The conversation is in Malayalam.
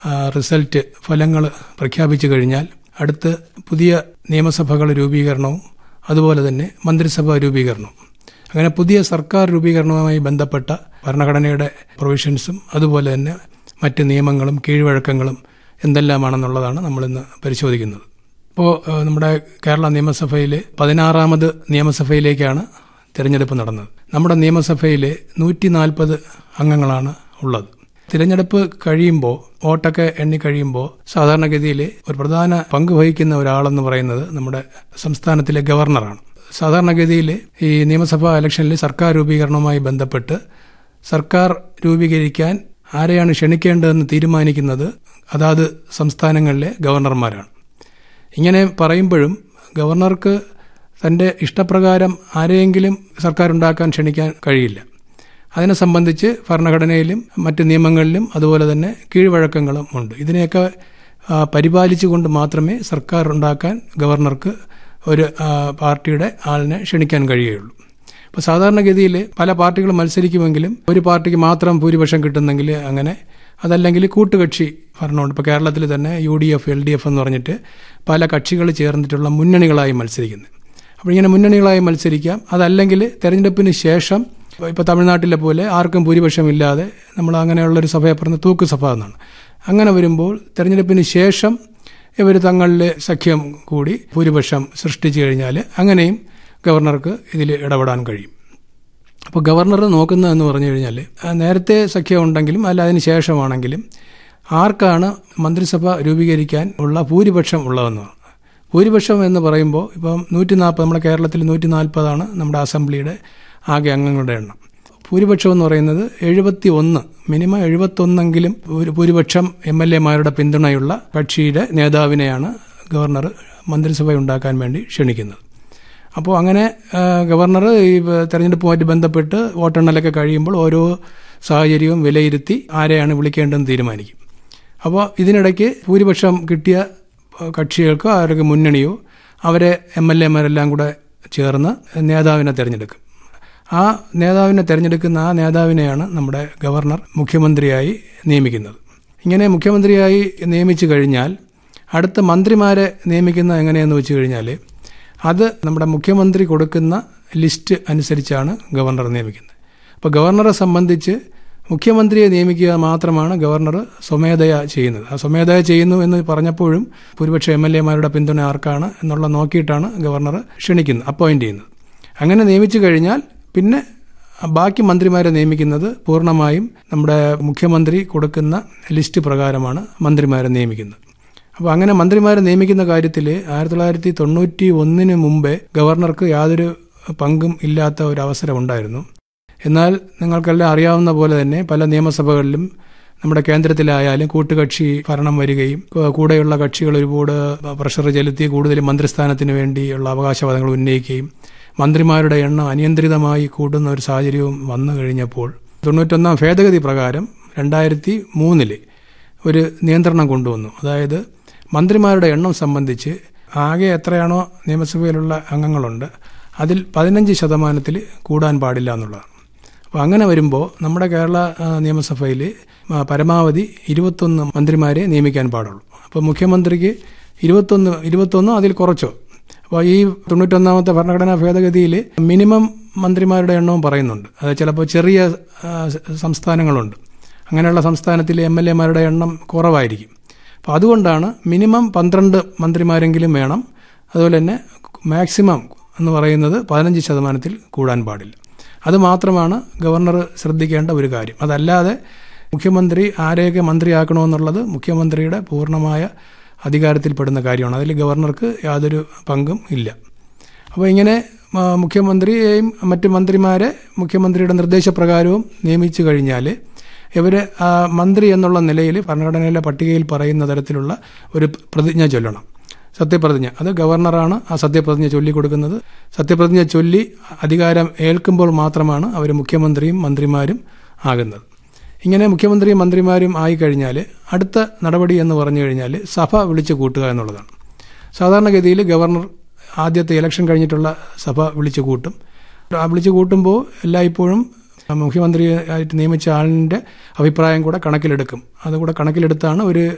റിസൾട്ട് ഫലങ്ങൾ പ്രഖ്യാപിച്ചു കഴിഞ്ഞാൽ അടുത്ത് പുതിയ നിയമസഭകൾ രൂപീകരണവും അതുപോലെ തന്നെ മന്ത്രിസഭാ രൂപീകരണവും അങ്ങനെ പുതിയ സർക്കാർ രൂപീകരണവുമായി ബന്ധപ്പെട്ട ഭരണഘടനയുടെ പ്രൊവിഷൻസും അതുപോലെ തന്നെ മറ്റ് നിയമങ്ങളും കീഴ്വഴക്കങ്ങളും എന്തെല്ലാമാണെന്നുള്ളതാണ് നമ്മളിന്ന് പരിശോധിക്കുന്നത് ഇപ്പോൾ നമ്മുടെ കേരള നിയമസഭയിൽ പതിനാറാമത് നിയമസഭയിലേക്കാണ് തിരഞ്ഞെടുപ്പ് നടന്നത് നമ്മുടെ നിയമസഭയിൽ നൂറ്റി നാൽപ്പത് അംഗങ്ങളാണ് ഉള്ളത് തിരഞ്ഞെടുപ്പ് കഴിയുമ്പോൾ വോട്ടൊക്കെ എണ്ണി കഴിയുമ്പോൾ സാധാരണഗതിയിൽ ഒരു പ്രധാന പങ്ക് വഹിക്കുന്ന ഒരാളെന്ന് പറയുന്നത് നമ്മുടെ സംസ്ഥാനത്തിലെ ഗവർണറാണ് സാധാരണഗതിയിൽ ഈ നിയമസഭാ ഇലക്ഷനിൽ സർക്കാർ രൂപീകരണവുമായി ബന്ധപ്പെട്ട് സർക്കാർ രൂപീകരിക്കാൻ ആരെയാണ് ക്ഷണിക്കേണ്ടതെന്ന് തീരുമാനിക്കുന്നത് അതാത് സംസ്ഥാനങ്ങളിലെ ഗവർണർമാരാണ് ഇങ്ങനെ പറയുമ്പോഴും ഗവർണർക്ക് തന്റെ ഇഷ്ടപ്രകാരം ആരെയെങ്കിലും സർക്കാർ ഉണ്ടാക്കാൻ ക്ഷണിക്കാൻ കഴിയില്ല അതിനെ സംബന്ധിച്ച് ഭരണഘടനയിലും മറ്റ് നിയമങ്ങളിലും അതുപോലെ തന്നെ കീഴ്വഴക്കങ്ങളും ഉണ്ട് ഇതിനെയൊക്കെ പരിപാലിച്ചുകൊണ്ട് മാത്രമേ സർക്കാർ ഉണ്ടാക്കാൻ ഗവർണർക്ക് ഒരു പാർട്ടിയുടെ ആളിനെ ക്ഷണിക്കാൻ കഴിയുകയുള്ളൂ ഇപ്പോൾ സാധാരണഗതിയിൽ പല പാർട്ടികളും മത്സരിക്കുമെങ്കിലും ഒരു പാർട്ടിക്ക് മാത്രം ഭൂരിപക്ഷം കിട്ടുന്നെങ്കിൽ അങ്ങനെ അതല്ലെങ്കിൽ കൂട്ടുകക്ഷി ഭരണമുണ്ട് ഇപ്പോൾ കേരളത്തിൽ തന്നെ U D F L D F എന്ന് പറഞ്ഞിട്ട് പല കക്ഷികൾ ചേർന്നിട്ടുള്ള മുന്നണികളായി മത്സരിക്കുന്നത് അപ്പോൾ ഇങ്ങനെ മുന്നണികളായി മത്സരിക്കാം അതല്ലെങ്കിൽ തെരഞ്ഞെടുപ്പിന് ശേഷം ഇപ്പോൾ തമിഴ്നാട്ടിലെ പോലെ ആർക്കും ഭൂരിപക്ഷമില്ലാതെ നമ്മൾ അങ്ങനെയുള്ളൊരു സഭയെ പറഞ്ഞ തൂക്ക് സഭ എന്നാണ് അങ്ങനെ വരുമ്പോൾ തെരഞ്ഞെടുപ്പിന് ശേഷം ഇവർ തങ്ങളിൽ സഖ്യം കൂടി ഭൂരിപക്ഷം സൃഷ്ടിച്ചു കഴിഞ്ഞാൽ അങ്ങനെയും ഗവർണർക്ക് ഇതിൽ ഇടപെടാൻ കഴിയും അപ്പോൾ ഗവർണർ നോക്കുന്നതെന്ന് പറഞ്ഞു കഴിഞ്ഞാൽ നേരത്തെ സഖ്യം ഉണ്ടെങ്കിലും അല്ല അതിന് ശേഷമാണെങ്കിലും ആർക്കാണ് മന്ത്രിസഭ രൂപീകരിക്കാൻ ഉള്ള ഭൂരിപക്ഷം ഉള്ളതെന്ന് ഭൂരിപക്ഷം എന്ന് പറയുമ്പോൾ ഇപ്പം നൂറ്റി നാൽപ്പത് നമ്മുടെ കേരളത്തിൽ നൂറ്റി നാൽപ്പതാണ് നമ്മുടെ അസംബ്ലിയുടെ ആകെ അംഗങ്ങളുടെ എണ്ണം ഭൂരിപക്ഷം എന്ന് പറയുന്നത് എഴുപത്തി ഒന്ന് മിനിമം എഴുപത്തൊന്നെങ്കിലും ഭൂരിപക്ഷം എം എൽ എമാരുടെ പിന്തുണയുള്ള കക്ഷിയുടെ നേതാവിനെയാണ് ഗവർണർ മന്ത്രിസഭ ഉണ്ടാക്കാൻ വേണ്ടി ക്ഷണിക്കുന്നത് അപ്പോൾ അങ്ങനെ ഗവർണർ ഈ തെരഞ്ഞെടുപ്പുമായിട്ട് ബന്ധപ്പെട്ട് വോട്ടെണ്ണലൊക്കെ കഴിയുമ്പോൾ ഓരോ സാഹചര്യവും വിലയിരുത്തി ആരെയാണ് വിളിക്കേണ്ടതെന്ന് തീരുമാനിക്കും അപ്പോൾ ഇതിനിടയ്ക്ക് ഭൂരിപക്ഷം കിട്ടിയ കക്ഷികൾക്കോ അവർക്ക് മുന്നണിയോ അവരെ എം എൽ എമാരെല്ലാം കൂടെ ചേർന്ന് നേതാവിനെ തിരഞ്ഞെടുക്കും ആ നേതാവിനെ തിരഞ്ഞെടുക്കുന്ന ആ നേതാവിനെയാണ് നമ്മുടെ ഗവർണർ മുഖ്യമന്ത്രിയായി നിയമിക്കുന്നത് ഇങ്ങനെ മുഖ്യമന്ത്രിയായി നിയമിച്ചു കഴിഞ്ഞാൽ അടുത്ത മന്ത്രിമാരെ നിയമിക്കുന്ന എങ്ങനെയെന്ന് വെച്ച് കഴിഞ്ഞാൽ അത് നമ്മുടെ മുഖ്യമന്ത്രി കൊടുക്കുന്ന ലിസ്റ്റ് അനുസരിച്ചാണ് ഗവർണർ നിയമിക്കുന്നത് അപ്പോൾ ഗവർണറെ സംബന്ധിച്ച് മുഖ്യമന്ത്രിയെ നിയമിക്കുക മാത്രമാണ് ഗവർണർ സ്വമേധയ ചെയ്യുന്നത് ആ സ്വമേധയ ചെയ്യുന്നു എന്ന് പറഞ്ഞപ്പോഴും ഭൂരിപക്ഷ എം എൽ എമാരുടെ പിന്തുണ ആർക്കാണ് എന്നുള്ള നോക്കിയിട്ടാണ് ഗവർണർ ക്ഷണിക്കുന്നത് അപ്പോയിന്റ് ചെയ്യുന്നത് അങ്ങനെ നിയമിച്ചു കഴിഞ്ഞാൽ പിന്നെ ബാക്കി മന്ത്രിമാരെ നിയമിക്കുന്നത് പൂർണ്ണമായും നമ്മുടെ മുഖ്യമന്ത്രി കൊടുക്കുന്ന ലിസ്റ്റ് പ്രകാരമാണ് മന്ത്രിമാരെ നിയമിക്കുന്നത് അപ്പോൾ അങ്ങനെ മന്ത്രിമാരെ നിയമിക്കുന്ന കാര്യത്തിൽ ആയിരത്തി തൊള്ളായിരത്തി തൊണ്ണൂറ്റി ഒന്നിന് മുമ്പേ ഗവർണർക്ക് യാതൊരു പങ്കും ഇല്ലാത്ത ഒരു അവസരം ഉണ്ടായിരുന്നു എന്നാൽ നിങ്ങൾക്കെല്ലാം അറിയാവുന്ന പോലെ തന്നെ പല നിയമസഭകളിലും നമ്മുടെ കേന്ദ്രത്തിലായാലും കൂട്ടുകക്ഷി ഭരണം വരികയും കൂടെയുള്ള കക്ഷികൾ ഒരുപാട് പ്രഷർ ചെലുത്തി കൂടുതൽ മന്ത്രിസ്ഥാനത്തിന് വേണ്ടിയുള്ള അവകാശവാദങ്ങൾ ഉന്നയിക്കുകയും മന്ത്രിമാരുടെ എണ്ണം അനിയന്ത്രിതമായി കൂടുന്ന ഒരു സാഹചര്യവും വന്നു കഴിഞ്ഞപ്പോൾ തൊണ്ണൂറ്റൊന്നാം ഭേദഗതി പ്രകാരം രണ്ടായിരത്തി മൂന്നില് ഒരു നിയന്ത്രണം കൊണ്ടുവന്നു അതായത് മന്ത്രിമാരുടെ എണ്ണം സംബന്ധിച്ച് ആകെ എത്രയാണോ നിയമസഭയിലുള്ള അംഗങ്ങളുണ്ട് അതിൽ പതിനഞ്ച് ശതമാനത്തിൽ കൂടാൻ പാടില്ല എന്നുള്ളതാണ് അപ്പോൾ അങ്ങനെ വരുമ്പോൾ നമ്മുടെ കേരള നിയമസഭയിൽ പരമാവധി ഇരുപത്തൊന്ന് മന്ത്രിമാരെ നിയമിക്കാൻ പാടുള്ളൂ അപ്പോൾ മുഖ്യമന്ത്രിക്ക് ഇരുപത്തൊന്ന് ഇരുപത്തൊന്നോ അതിൽ കുറച്ചോ അപ്പോൾ ഈ തൊണ്ണൂറ്റൊന്നാമത്തെ ഭരണഘടനാ ഭേദഗതിയിൽ മിനിമം മന്ത്രിമാരുടെ എണ്ണവും പറയുന്നുണ്ട് അത് ചിലപ്പോൾ ചെറിയ സംസ്ഥാനങ്ങളുണ്ട് അങ്ങനെയുള്ള സംസ്ഥാനത്തിലെ എം എൽ എമാരുടെ എണ്ണം കുറവായിരിക്കും അപ്പോൾ അതുകൊണ്ടാണ് മിനിമം പന്ത്രണ്ട് മന്ത്രിമാരെങ്കിലും വേണം അതുപോലെ തന്നെ മാക്സിമം എന്ന് പറയുന്നത് പതിനഞ്ച് ശതമാനത്തിൽ കൂടാൻ പാടില്ല അത് മാത്രമാണ് ഗവർണർ ശ്രദ്ധിക്കേണ്ട ഒരു കാര്യം അതല്ലാതെ മുഖ്യമന്ത്രി ആരെയൊക്കെ മന്ത്രിയാക്കണമെന്നുള്ളത് മുഖ്യമന്ത്രിയുടെ പൂർണ്ണമായ അധികാരത്തിൽപ്പെടുന്ന കാര്യമാണ് അതിൽ ഗവർണർക്ക് യാതൊരു പങ്കും ഇല്ല അപ്പോൾ ഇങ്ങനെ മുഖ്യമന്ത്രിയെയും മറ്റ് മന്ത്രിമാരെ മുഖ്യമന്ത്രിയുടെ നിർദ്ദേശപ്രകാരവും നിയമിച്ചു കഴിഞ്ഞാൽ ഇവർ മന്ത്രി എന്നുള്ള നിലയിൽ ഭരണഘടനയിലെ പട്ടികയിൽ പറയുന്ന തരത്തിലുള്ള ഒരു പ്രതിജ്ഞ ചൊല്ലണം സത്യപ്രതിജ്ഞ അത് ഗവർണറാണ് ആ സത്യപ്രതിജ്ഞ ചൊല്ലിക്കൊടുക്കുന്നത് സത്യപ്രതിജ്ഞ ചൊല്ലി അധികാരം ഏൽക്കുമ്പോൾ മാത്രമാണ് അവർ മുഖ്യമന്ത്രിയും മന്ത്രിമാരും ആകുന്നത് ഇങ്ങനെ മുഖ്യമന്ത്രിയും മന്ത്രിമാരും ആയിക്കഴിഞ്ഞാൽ അടുത്ത നടപടി എന്ന് പറഞ്ഞു കഴിഞ്ഞാൽ സഭ വിളിച്ചു കൂട്ടുക എന്നുള്ളതാണ് സാധാരണഗതിയിൽ ഗവർണർ ആദ്യത്തെ ഇലക്ഷൻ കഴിഞ്ഞിട്ടുള്ള സഭ വിളിച്ചു കൂട്ടും ആ വിളിച്ചു കൂട്ടുമ്പോൾ എല്ലായ്പ്പോഴും മുഖ്യമന്ത്രിയായിട്ട് നിയമിച്ച ആളിൻ്റെ അഭിപ്രായം കൂടെ കണക്കിലെടുക്കും അതുകൂടെ കണക്കിലെടുത്താണ് ഒരു